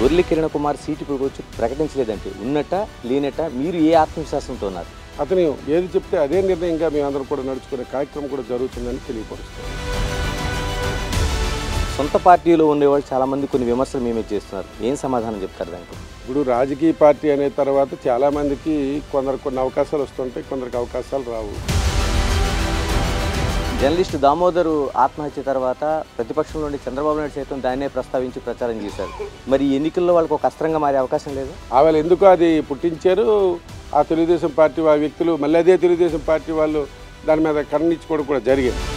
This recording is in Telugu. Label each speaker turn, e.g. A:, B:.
A: మురళీ కిరణ్ కుమార్ సీటు ఇప్పుడు వచ్చి ప్రకటించలేదంటే ఉన్నట్ట లేనట్ట మీరు ఏ ఆత్మవిశ్వాసంతో ఉన్నారు
B: అతను ఏది చెప్తే అదే నిర్ణయంగా మేమందరం కూడా నడుచుకునే కార్యక్రమం కూడా జరుగుతుందని తెలియపరుస్తాం
A: సొంత పార్టీలో ఉండేవాళ్ళు చాలా మంది కొన్ని విమర్శలు మేమే చేస్తున్నారు ఏం సమాధానం చెప్తారు దానికి
B: ఇప్పుడు రాజకీయ పార్టీ అనే తర్వాత చాలామందికి కొందరు కొన్ని అవకాశాలు వస్తుంటాయి కొందరికి అవకాశాలు రావు
A: జర్నలిస్ట్ దామోదరు ఆత్మహత్య తర్వాత ప్రతిపక్షంలో ఉండి చంద్రబాబు నాయుడు సైతం దాన్నే ప్రస్తావించి ప్రచారం చేశారు మరి ఈ ఎన్నికల్లో వాళ్ళకి ఒక అస్త్రంగా మారే అవకాశం లేదు
B: ఆవేళ ఎందుకు అది పుట్టించారు ఆ తెలుగుదేశం పార్టీ ఆ వ్యక్తులు మళ్ళీ అదే తెలుగుదేశం పార్టీ వాళ్ళు దాని మీద కన్నించుకోవడం కూడా జరిగింది